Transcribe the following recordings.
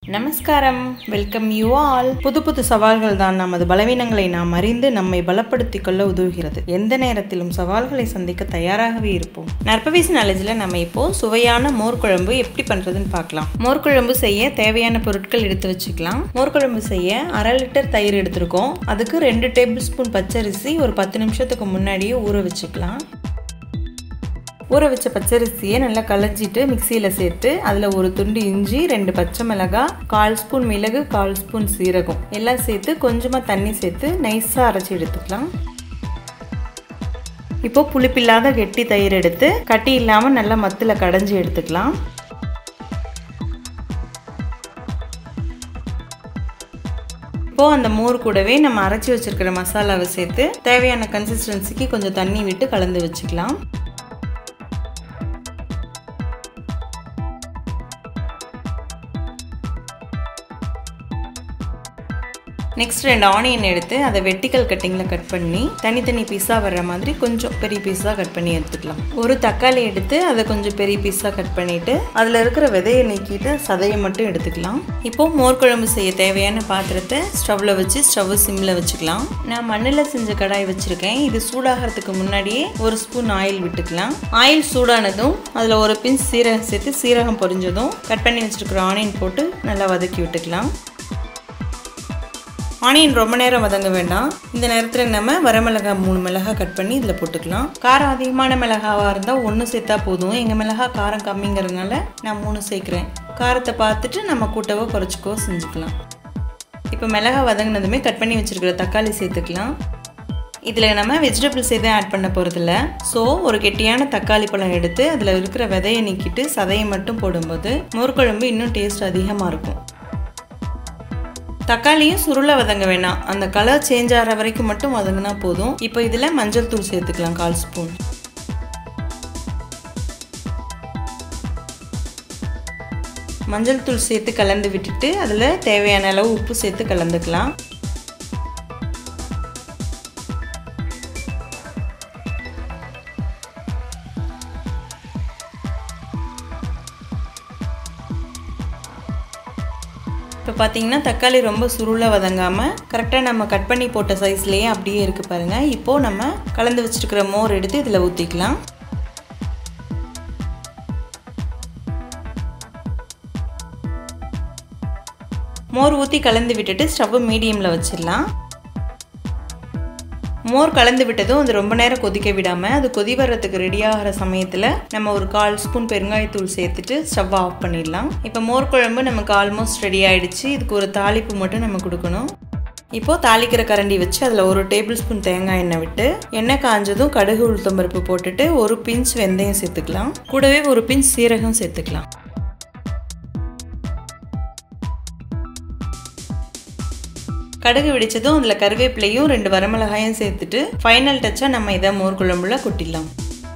நமஸ்காரம் welcome you all புது புது சவால்கள் தான் நமது பலவீனங்களை நாம் அறிந்து நம்மை பலப்படுத்திக் கொள்ள உதவுகிறது எந்த நேரத்திலும் சவால்களை சந்திக்க தயாராகவே இருப்போம் நற்பவிஸ் நாலேஜில் நம்ம இப்போ சுவையான மோர் குழம்பு எப்படி பண்றதுன்னு பார்க்கலாம் மோர் குழம்பு செய்ய தேவையான பொருட்கள் எடுத்து வச்சுக்கலாம் மோர் குழம்பு செய்ய அரை லிட்டர் தயிர் எடுத்திருக்கோம் அதுக்கு ரெண்டு டேபிள் ஸ்பூன் பச்சரிசி ஒரு பத்து நிமிஷத்துக்கு முன்னாடியே ஊற வச்சுக்கலாம் ஊற வச்ச பச்சரிசியை நல்லா களைஞ்சிட்டு மிக்சியில் சேர்த்து அதில் ஒரு துண்டு இஞ்சி ரெண்டு பச்சை மிளகாய் கால் ஸ்பூன் மிளகு கால் ஸ்பூன் சீரகம் எல்லாம் சேர்த்து கொஞ்சமாக தண்ணி சேர்த்து நைஸாக அரைச்சி எடுத்துக்கலாம் இப்போ புளிப்பில்லாத கெட்டி தயிர் எடுத்து கட்டி இல்லாமல் நல்லா மத்தில் கடைஞ்சி எடுத்துக்கலாம் இப்போது அந்த மோர் கூடவே நம்ம அரைச்சி வச்சிருக்கிற மசாலாவை சேர்த்து தேவையான கன்சிஸ்டன்சிக்கு கொஞ்சம் தண்ணி விட்டு கலந்து வச்சுக்கலாம் நெக்ஸ்ட் ரெண்டு ஆனியன் எடுத்து அதை வெட்டிக்கல் கட்டிங்கில் கட் பண்ணி தனித்தனி பீஸாக வர்ற மாதிரி கொஞ்சம் பெரிய பீஸாக கட் பண்ணி எடுத்துக்கலாம் ஒரு தக்காளி எடுத்து அதை கொஞ்சம் பெரிய பீஸாக கட் பண்ணிவிட்டு அதில் இருக்கிற விதையை நீக்கிட்டு சதையை மட்டும் எடுத்துக்கலாம் இப்போது மோர் குழம்பு செய்ய தேவையான பாத்திரத்தை ஸ்டவ்வில் வச்சு ஸ்டவ் சிம்மில் வச்சுக்கலாம் நான் மண்ணில் செஞ்ச கடாய் வச்சுருக்கேன் இது சூடாகிறதுக்கு முன்னாடியே ஒரு ஸ்பூன் ஆயில் விட்டுக்கலாம் ஆயில் சூடானதும் அதில் ஒரு பிஞ்ச் சீரகம் சேர்த்து சீரகம் பொரிஞ்சதும் கட் பண்ணி வச்சுருக்கிற ஆனியன் போட்டு நல்லா வதக்கி விட்டுக்கலாம் ஆனியன் ரொம்ப நேரம் வதங்க வேண்டாம் இந்த நேரத்தில் நம்ம வரமிளகாய் மூணு மிளகாய் கட் பண்ணி இதில் போட்டுக்கலாம் காரம் அதிகமான மிளகாவாக இருந்தால் ஒன்று சேர்த்தா போதும் எங்கள் மிளகாய் காரம் கம்மிங்கிறதுனால நான் மூணு சேர்க்குறேன் காரத்தை பார்த்துட்டு நம்ம கூட்டவோ குறைச்சிக்கோ செஞ்சுக்கலாம் இப்போ மிளகாய் வதங்கினதுமே கட் பண்ணி வச்சுருக்கிற தக்காளி சேர்த்துக்கலாம் இதில் நம்ம வெஜிடபிள்ஸ் எதுவும் ஆட் பண்ண போகிறதில்ல ஸோ ஒரு கெட்டியான தக்காளி பழம் எடுத்து அதில் இருக்கிற விதையை நீக்கிட்டு சதையை மட்டும் போடும்போது மோர்க்குழம்பு இன்னும் டேஸ்ட் அதிகமாக இருக்கும் தக்காளியும் சுருளை வதங்க வேணாம் அந்த கலர் சேஞ்ச் ஆகிற வரைக்கும் மட்டும் வதங்கினா போதும் இப்போ இதில் மஞ்சள் தூள் சேர்த்துக்கலாம் கால் ஸ்பூன் மஞ்சள் தூள் சேர்த்து கலந்து விட்டுட்டு அதில் தேவையான அளவு உப்பு சேர்த்து கலந்துக்கலாம் இப்போ பார்த்தீங்கன்னா தக்காளி ரொம்ப சுருளாக வதங்காமல் கரெக்டாக நம்ம கட் பண்ணி போட்ட சைஸ்லேயே அப்படியே இருக்குது பாருங்கள் இப்போது நம்ம கலந்து வச்சுருக்கிற மோர் எடுத்து இதில் ஊற்றிக்கலாம் மோர் ஊற்றி கலந்து விட்டுட்டு ஸ்டவ்வு மீடியமில் வச்சிடலாம் மோர் கலந்து விட்டதும் அது ரொம்ப நேரம் கொதிக்க விடாமல் அது கொதி வர்றதுக்கு ரெடி ஆகிற சமயத்தில் நம்ம ஒரு கால் ஸ்பூன் பெருங்காயத்தூள் சேர்த்துட்டு ஸ்டவ் ஆஃப் பண்ணிடலாம் இப்போ மோர் குழம்பு நமக்கு ஆல்மோஸ்ட் ரெடி ஆகிடுச்சு இதுக்கு ஒரு தாளிப்பு மட்டும் நம்ம கொடுக்கணும் இப்போது தாளிக்கிற கரண்டி வச்சு அதில் ஒரு டேபிள் ஸ்பூன் தேங்காய் எண்ணெய் விட்டு எண்ணெய் காஞ்சதும் கடுகு உளுத்தம்பருப்பு போட்டுட்டு ஒரு பிஞ்ச் வெந்தயம் சேர்த்துக்கலாம் கூடவே ஒரு பிஞ்ச் சீரகம் சேர்த்துக்கலாம் கடுகு வெடிச்சதும் அதில் கருவேப்பிலையும் ரெண்டு வரமிளகாயும் சேர்த்துட்டு ஃபைனல் டச்சாக நம்ம இதை மோர் குழம்புல கொட்டிடலாம்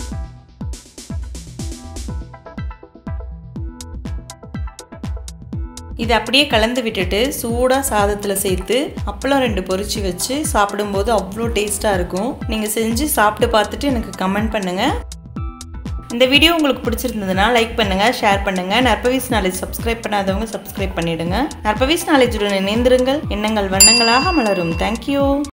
இது அப்படியே கலந்து விட்டுட்டு சூடாக சாதத்தில் சேர்த்து அப்பளம் ரெண்டு பொரிச்சு வச்சு சாப்பிடும்போது அவ்வளோ டேஸ்ட்டாக இருக்கும் நீங்கள் செஞ்சு சாப்பிட்டு பார்த்துட்டு எனக்கு கமெண்ட் பண்ணுங்கள் இந்த வீடியோ உங்களுக்கு பிடிச்சிருந்ததுன்னா லைக் பண்ணுங்கள் ஷேர் பண்ணுங்கள் நற்பவிஸ் நாலேஜ் சப்ஸ்கிரைப் பண்ணாதவங்க சப்ஸ்கிரைப் பண்ணிவிடுங்க நற்பவிஸ் நாலேஜுடன் இணைந்திருங்கள் எண்ணங்கள் வண்ணங்களாக மலரும் தேங்க்யூ